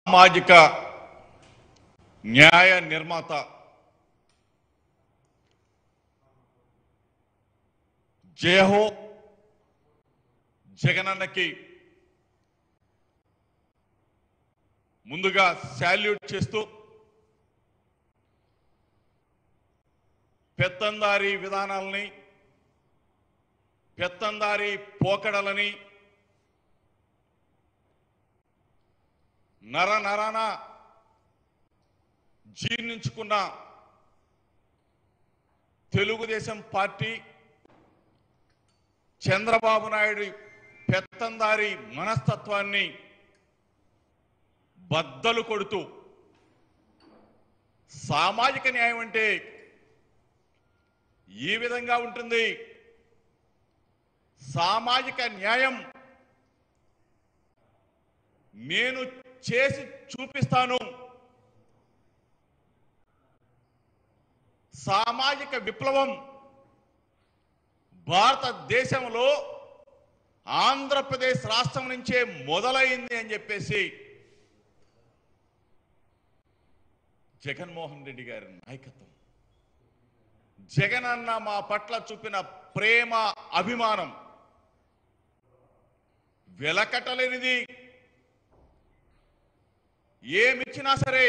సామాజిక న్యాయ నిర్మాత జయహో జగనన్నకి ముందుగా శాల్యూట్ చేస్తూ పెత్తందారీ విధానాలని పెత్తందారీ పోకడలని నర నరాన జీర్ణించుకున్న తెలుగుదేశం పార్టీ చంద్రబాబు నాయుడు పెత్తందారి మనస్తత్వాన్ని బద్దలు కొడుతూ సామాజిక న్యాయం అంటే ఈ విధంగా ఉంటుంది సామాజిక న్యాయం నేను చేసి చూపిస్తాను సామాజిక విప్లవం భారతదేశంలో ఆంధ్రప్రదేశ్ రాష్ట్రం నుంచే మొదలైంది అని చెప్పేసి జగన్మోహన్ రెడ్డి గారి నాయకత్వం జగన్ అన్న మా పట్ల చూపిన ప్రేమ అభిమానం వెలకట్టలేనిది ఏమిచ్చినా సరే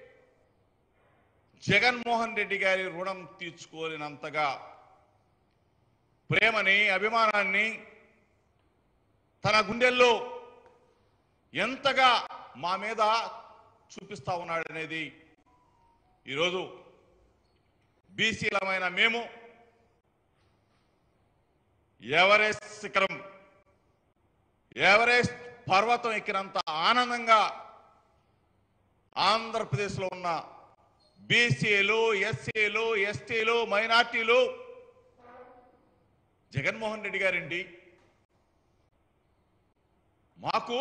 జగన్మోహన్ రెడ్డి గారి రుణం తీర్చుకోలేనంతగా ప్రేమని అభిమానాన్ని తన గుండెల్లో ఎంతగా మా మీద చూపిస్తా ఉన్నాడనేది ఈరోజు బీసీలమైన మేము ఎవరెస్ట్ శిఖరం ఎవరెస్ట్ పర్వతం ఎక్కినంత ఆనందంగా ఆంధ్రప్రదేశ్లో ఉన్న బీసీలు ఎస్సీలు ఎస్టీలు మైనార్టీలు జగన్మోహన్ రెడ్డి గారండి మాకు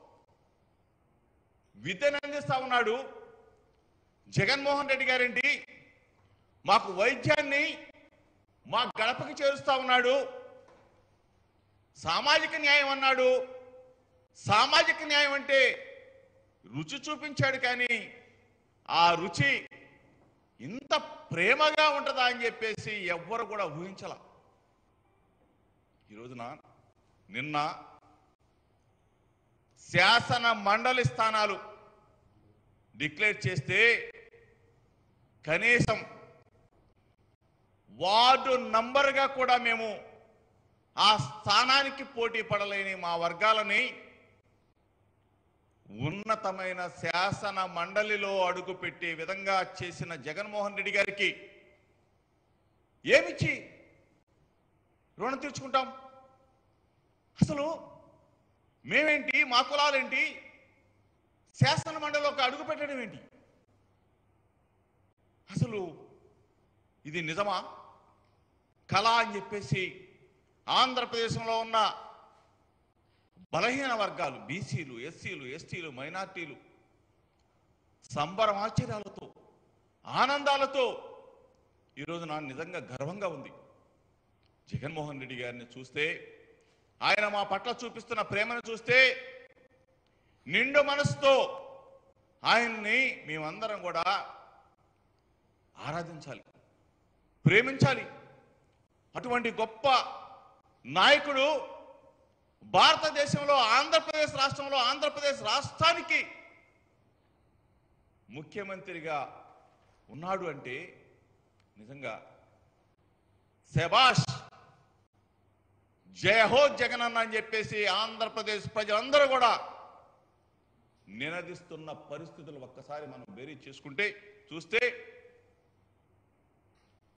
విద్యను అందిస్తా ఉన్నాడు జగన్మోహన్ రెడ్డి గారండి మాకు వైద్యాన్ని మా గడపకి చేరుస్తా ఉన్నాడు సామాజిక న్యాయం అన్నాడు సామాజిక న్యాయం అంటే రుచి చూపించాడు కానీ ఆ రుచి ఇంత ప్రేమగా ఉంటుందా అని చెప్పేసి ఎవ్వరు కూడా ఊహించాల ఈ రోజున నిన్న శాసన మండలి స్థానాలు డిక్లేర్ చేస్తే కనీసం వార్డు నంబర్గా కూడా మేము ఆ స్థానానికి పోటీ పడలేని మా వర్గాలని ఉన్నతమైన శాసన మండలిలో అడుగుపెట్టే విధంగా చేసిన జగన్మోహన్ రెడ్డి గారికి ఏమిచ్చి రుణం తీర్చుకుంటాం అసలు మేమేంటి మా కులాలేంటి శాసన మండలిలోకి అడుగు పెట్టడం ఏంటి అసలు ఇది నిజమా కళ అని చెప్పేసి ఆంధ్రప్రదేశ్లో ఉన్న బలహీన వర్గాలు బీసీలు ఎస్సీలు ఎస్టీలు మైనార్టీలు సంబరమాశ్చర్యాలతో ఆనందాలతో ఈరోజు నా నిజంగా గర్వంగా ఉంది జగన్మోహన్ రెడ్డి గారిని చూస్తే ఆయన మా పట్ల చూపిస్తున్న ప్రేమను చూస్తే నిండు మనసుతో ఆయన్ని మేమందరం కూడా ఆరాధించాలి ప్రేమించాలి అటువంటి గొప్ప నాయకుడు భారతదేశంలో ఆంధ్రప్రదేశ్ రాష్ట్రంలో ఆంధ్రప్రదేశ్ రాష్ట్రానికి ముఖ్యమంత్రిగా ఉన్నాడు అంటే నిజంగా శబాష్ జయ హో జగనన్న అని చెప్పేసి ఆంధ్రప్రదేశ్ ప్రజలందరూ కూడా నినదిస్తున్న పరిస్థితులు ఒక్కసారి మనం బేరీ చేసుకుంటే చూస్తే